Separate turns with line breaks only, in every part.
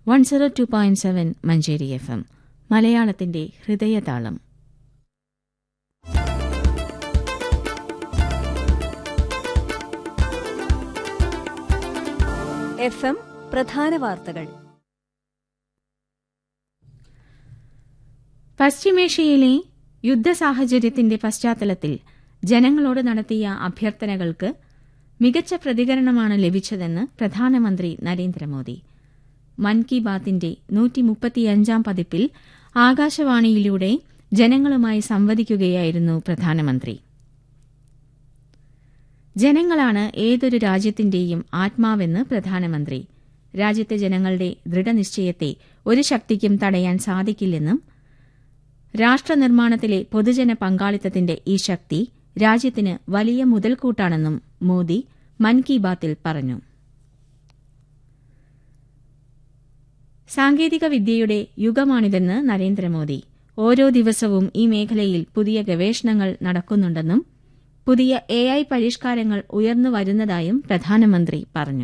One zero two point seven Manjeri F M മലയാളത്തിന്റെ ഹൃദയതാളം
F M പ്രധാന വാർത്തകൾ
പശ്ചിമേഷ്യയിലെ യുദ്ധസാഹചര്യത്തിന്റെ പശ്ചാത്തലത്തിൽ ജനങ്ങളോട് നടത്തിയ അഭ്യർത്ഥനകൾക്ക് മികച്ച പ്രതികരണമാണ് ലഭിച്ചതെന്ന് പ്രധാനമന്ത്രി നരേന്ദ്രമോദി മൻ കി ബാത്തിന്റെ നൂറ്റിമുപ്പത്തിയഞ്ചാം പതിപ്പിൽ ആകാശവാണിയിലൂടെ ജനങ്ങളുമായി സംവദിക്കുകയായിരുന്നു പ്രധാനമന്ത്രി ജനങ്ങളാണ് ഏതൊരു രാജ്യത്തിന്റെയും ആത്മാവെന്ന് പ്രധാനമന്ത്രി രാജ്യത്തെ ജനങ്ങളുടെ ദൃഢനിശ്ചയത്തെ ഒരു ശക്തിക്കും തടയാൻ സാധിക്കില്ലെന്നും രാഷ്ട്രനിർമ്മാണത്തിലെ പൊതുജന പങ്കാളിത്തത്തിന്റെ ഈ ശക്തി രാജ്യത്തിന് വലിയ മുതൽക്കൂട്ടാണെന്നും മോദി മൻ കി ബാത്തിൽ പറഞ്ഞു സാങ്കേതിക വിദ്യയുടെ യുഗമാണിതെന്ന് നരേന്ദ്രമോദി ഓരോ ദിവസവും ഈ മേഖലയിൽ പുതിയ ഗവേഷണങ്ങൾ നടക്കുന്നുണ്ടെന്നും പുതിയ എ ഐ പരിഷ്കാരങ്ങൾ ഉയർന്നു വരുന്നതായും പ്രധാനമന്ത്രി പറഞ്ഞു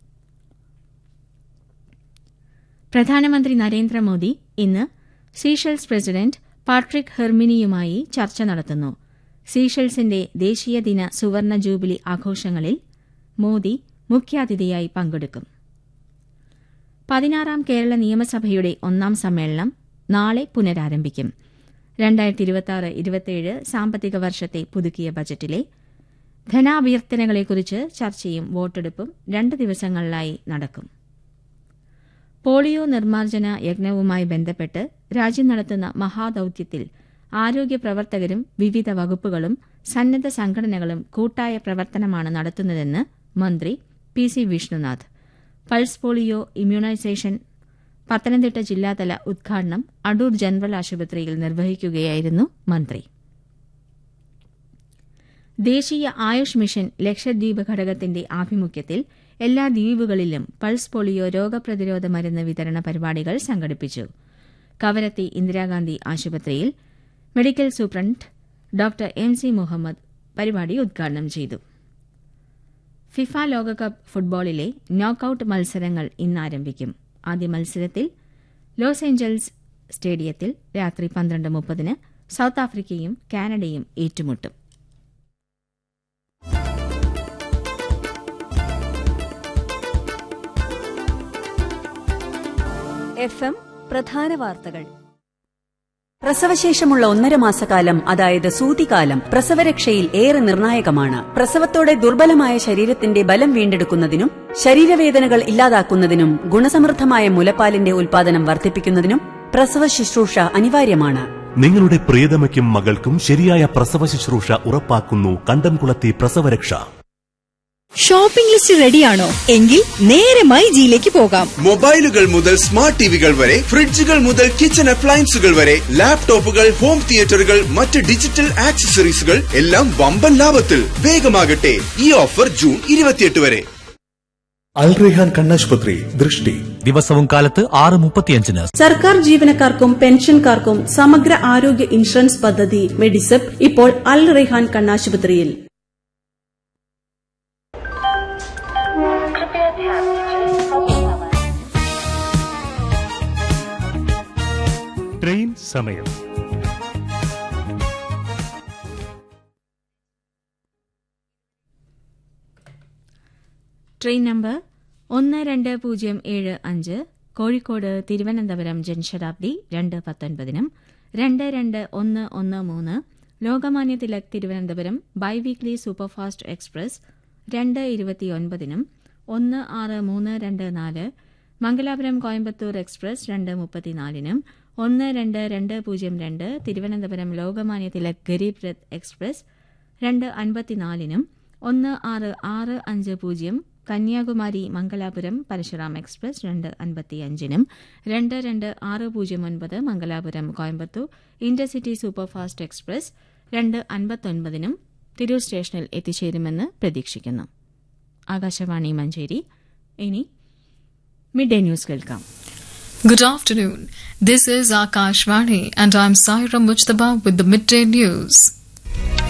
പ്രധാനമന്ത്രി നരേന്ദ്രമോദി ഇന്ന് സീഷെൽസ് പ്രസിഡന്റ് പാട്രിക് ഹെർമിനിയുമായി ചർച്ച നടത്തുന്നു സീഷെൽസിന്റെ ദേശീയ ദിന സുവർണ ജൂബിലി ആഘോഷങ്ങളിൽ മോദി മുഖ്യാതിഥിയായി പങ്കെടുക്കും പതിനാറാം കേരള നിയമസഭയുടെ ഒന്നാം സമ്മേളനം നാളെ പുനരാരംഭിക്കും രണ്ടായിരത്തി ഇരുപത്തിയാറ് ഇരുപത്തിയേഴ് സാമ്പത്തിക വർഷത്തെ പുതുക്കിയ ബജറ്റിലെ ധനാഭ്യർത്ഥനകളെക്കുറിച്ച് ചർച്ചയും വോട്ടെടുപ്പും രണ്ട് ദിവസങ്ങളിലായി നടക്കും പോളിയോ നിർമ്മാർജ്ജന യജ്ഞവുമായി ബന്ധപ്പെട്ട് രാജ്യം നടത്തുന്ന മഹാദൌത്യത്തിൽ ആരോഗ്യ പ്രവർത്തകരും വിവിധ വകുപ്പുകളും സന്നദ്ധ സംഘടനകളും കൂട്ടായ പ്രവർത്തനമാണ് നടത്തുന്നതെന്ന് മന്ത്രി P C Vishnunath pulse polio immunisation Pathanamthitta ജില്ലാതല ഉദ്ഘാടനം അടൂർ ജനറൽ ആശുപത്രിയിൽ നിർവഹിക്കുകയായിരുന്നു മന്ത്രി ദേശീയ ആയുഷ് മിഷൻ ലക്ഷദ്വീപ് ഘടകത്തിന്റെ ആഭിമുഖ്യത്തിൽ എല്ലാ ദ്വീപുകളിലും പൾസ് പോളിയോ രോഗപ്രതിരോധ മരുന്ന് വിതരണ പരിപാടികൾ സംഘടിപ്പിച്ചു കവരത്തി ഇന്ദിരാഗാന്ധി ആശുപത്രിയിൽ medical superintendent doctor M C Muhammad പരിപാടി ഉദ്ഘാടനം ചെയ്തു ഫിഫ ലോകകപ്പ് ഫുട്ബോളിലെ നോക്കൌട്ട് മത്സരങ്ങൾ ഇന്ന് ആരംഭിക്കും ആദ്യ മത്സരത്തിൽ ലോസ് ഏഞ്ചൽസ് സ്റ്റേഡിയത്തിൽ രാത്രി പന്ത്രണ്ട് മുപ്പതിന് സൌത്ത് ആഫ്രിക്കയും കാനഡയും ഏറ്റുമുട്ടും
എഫ് എം പ്രധാന വാർത്തകൾ
പ്രസവശേഷമുള്ള ഒന്നര മാസക്കാലം അതായത് സൂതികാലം പ്രസവരക്ഷയിൽ ഏറെ നിർണായകമാണ് പ്രസവത്തോടെ ദുർബലമായ ശരീരത്തിന്റെ ബലം വീണ്ടെടുക്കുന്നതിനും ശരീരവേദനകൾ ഇല്ലാതാക്കുന്നതിനും ഗുണസമൃദ്ധമായ മുലപ്പാലിന്റെ ഉൽപാദനം വർദ്ധിപ്പിക്കുന്നതിനും പ്രസവ ശുശ്രൂഷ അനിവാര്യമാണ്
നിങ്ങളുടെ പ്രിയതമയ്ക്കും മകൾക്കും ശരിയായ പ്രസവ ശുശ്രൂഷ ഉറപ്പാക്കുന്നു കണ്ടംകുളത്തെ പ്രസവരക്ഷ
ഷോപ്പിംഗ് ലിസ്റ്റ് റെഡിയാണോ എങ്കിൽ നേരെ മൈജിയിലേക്ക് പോകാം
മൊബൈലുകൾ മുതൽ സ്മാർട്ട് ടിവികൾ വരെ ഫ്രിഡ്ജുകൾ മുതൽ കിച്ചൺ അപ്ലയൻസുകൾ വരെ ലാപ്ടോപ്പുകൾ ഹോം തിയേറ്ററുകൾ മറ്റ് ഡിജിറ്റൽ ആക്സസറീസുകൾ എല്ലാം വമ്പൻ ലാഭത്തിൽ വേഗമാകട്ടെ ഈ ഓഫർ ജൂൺ ഇരുപത്തിയെട്ട് വരെ
അൽ റെഹാൻ കണ്ണാശുപത്രി ദൃഷ്ടി
ദിവസവും കാലത്ത് ആറ് മുപ്പത്തിയഞ്ചിന്
സർക്കാർ ജീവനക്കാർക്കും പെൻഷൻകാർക്കും സമഗ്ര ആരോഗ്യ ഇൻഷുറൻസ് പദ്ധതി മെഡിസെപ്പ് ഇപ്പോൾ അൽ റെഹാൻ കണ്ണാശുപത്രിയിൽ
ട്രെയിൻ സമയം
ട്രെയിൻ നമ്പർ ഒന്ന് രണ്ട് പൂജ്യം ഏഴ് അഞ്ച് കോഴിക്കോട് തിരുവനന്തപുരം ജൻശതാബ്ദി രണ്ട് പത്തൊൻപതിനും രണ്ട് രണ്ട് ഒന്ന് ഒന്ന് മൂന്ന് Lokmanya Tilak Thiruvananthapuram biweekly superfast express രണ്ട് ഇരുപത്തിയൊൻപതിനും ഒന്ന് ആറ് മൂന്ന് രണ്ട് നാല് മംഗലാപുരം കോയമ്പത്തൂർ എക്സ്പ്രസ് രണ്ട് മുപ്പത്തിനാലിനും ഒന്ന് രണ്ട് രണ്ട് പൂജ്യം രണ്ട് തിരുവനന്തപുരം ലോകമാന്യ തിലക് ഗരീബ് രഥ് എക്സ്പ്രസ് രണ്ട് അൻപത്തിനാലിനും ഒന്ന് ആറ് ആറ് അഞ്ച് പൂജ്യം കന്യാകുമാരി മംഗലാപുരം പരശുറാം എക്സ്പ്രസ് രണ്ട് അൻപത്തിയഞ്ചിനും രണ്ട് രണ്ട് ആറ് പൂജ്യം ഒൻപത് Mangalapuram Coimbatore intercity superfast express രണ്ട് അൻപത്തൊൻപതിനും തിരൂർ സ്റ്റേഷനിൽ എത്തിച്ചേരുമെന്ന് പ്രതീക്ഷിക്കുന്നു ആകാശവാണി മഞ്ചേരി ഇനി മിഡ് ഡേ ന്യൂസ് കേൾക്കാം
Good afternoon. This is Akashvani and I'm Saira Mujtaba with the midday news.